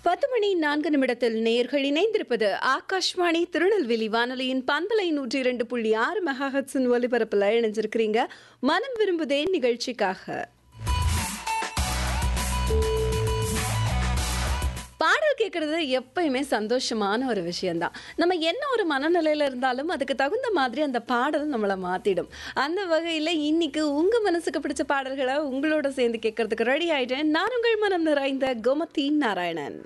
பத்து மணி நான்கு நிமிடத்தில் நேர்கள் இணைந்திருப்பது ஆகாஷ்வாணி திருநெல்வேலி வானொலியின் பண்பலை நூற்றி இரண்டு புள்ளி ஆறு மெகாஹட்ஸின் ஒலிபரப்பில் இணைஞ்சிருக்கிறீங்க மனம் விரும்புதே நிகழ்ச்சிக்காக பாடல் கேட்கறது எப்பயுமே சந்தோஷமான ஒரு விஷயம்தான் நம்ம என்ன ஒரு மனநிலையில இருந்தாலும் அதுக்கு தகுந்த மாதிரி அந்த பாடல் நம்மளை மாத்திடும் அந்த வகையில இன்னைக்கு உங்க மனசுக்கு பிடிச்ச பாடல்களை உங்களோட சேர்ந்து கேட்கறதுக்கு ரெடி ஆயிட்டேன் நான் உங்கள் மனம் நிறைந்த கோமதி நாராயணன்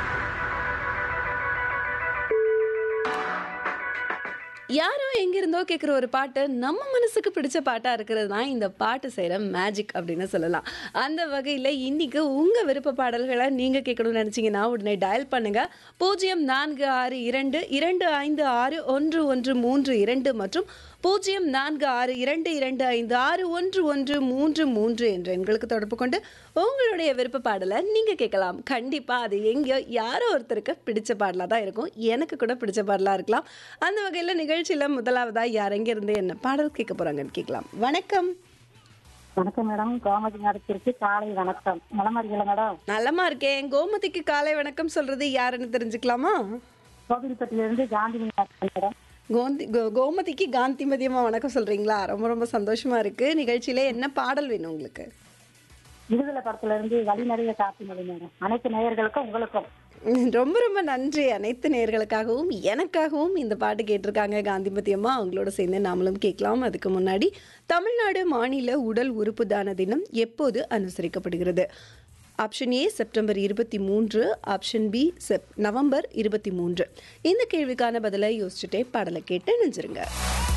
யாரோ எங்கிருந்தோ கேட்குற ஒரு பாட்டு நம்ம மனசுக்கு பிடிச்ச பாட்டாக இருக்கிறது தான் இந்த பாட்டு செய்கிற மேஜிக் அப்படின்னு சொல்லலாம் அந்த வகையில் இன்னைக்கு உங்கள் விருப்ப பாடல்களை நீங்கள் கேட்கணும்னு நினச்சிங்கன்னா உடனே டயல் பண்ணுங்க பூஜ்ஜியம் நான்கு ஆறு இரண்டு இரண்டு ஐந்து ஆறு ஒன்று ஒன்று மூன்று இரண்டு மற்றும் பூஜ்ஜியம் நான்கு ஆறு இரண்டு இரண்டு ஐந்து ஆறு ஒன்று ஒன்று மூன்று மூன்று என்ற எண்களுக்கு தொடர்பு கொண்டு உங்களுடைய விருப்ப பாடலை நீங்கள் கேட்கலாம் கண்டிப்பாக அது எங்கேயோ யாரோ ஒருத்தருக்கு பிடிச்ச பாடலாக தான் இருக்கும் எனக்கு கூட பிடிச்ச பாடலாக இருக்கலாம் அந்த வகையில் நிகழ்ச்சியில் முதலாவதாக யார் எங்கேருந்து என்ன பாடல் கேட்க போகிறாங்கன்னு கேட்கலாம் வணக்கம் வணக்கம் மேடம் கோமதி நடத்திற்கு காலை வணக்கம் நலமா இருக்கீங்களா மேடம் நலமா இருக்கேன் கோமதிக்கு காலை வணக்கம் சொல்றது யாருன்னு தெரிஞ்சுக்கலாமா கோவில்பட்டியிலிருந்து காந்தி மீனாட்சி மேடம் கோந்தி கோ- கோமதிக்கு காந்திமதியமா வணக்கம் சொல்றீங்களா ரொம்ப ரொம்ப சந்தோஷமா இருக்கு நிகழ்ச்சியில என்ன பாடல் வேணும் உங்களுக்கு விடுதலை படத்துல இருந்து வழி நிறைய காப்பி மொழி மேடம் அனைத்து நேயர்களுக்கும் உங்களுக்கும் ம், ரொம்ப ரொம்ப நன்றி அனைத்து நேயர்களுக்காகவும் எனக்காகவும் இந்த பாட்டு கேட்டிருக்காங்க காந்திமதி அம்மா அவங்களோட சேர்ந்து நாமளும் கேட்கலாம் அதுக்கு முன்னாடி தமிழ்நாடு மாநில உடல் உறுப்பு தான தினம் எப்போது அனுசரிக்கப்படுகிறது ஆப்ஷன் ஏ செப்டம்பர் இருபத்தி மூன்று ஆப்ஷன் பி செப் நவம்பர் இருபத்தி மூன்று இந்த கேள்விக்கான பதிலை யோசிச்சுட்டே பாடலை கேட்டு நினைச்சிருங்க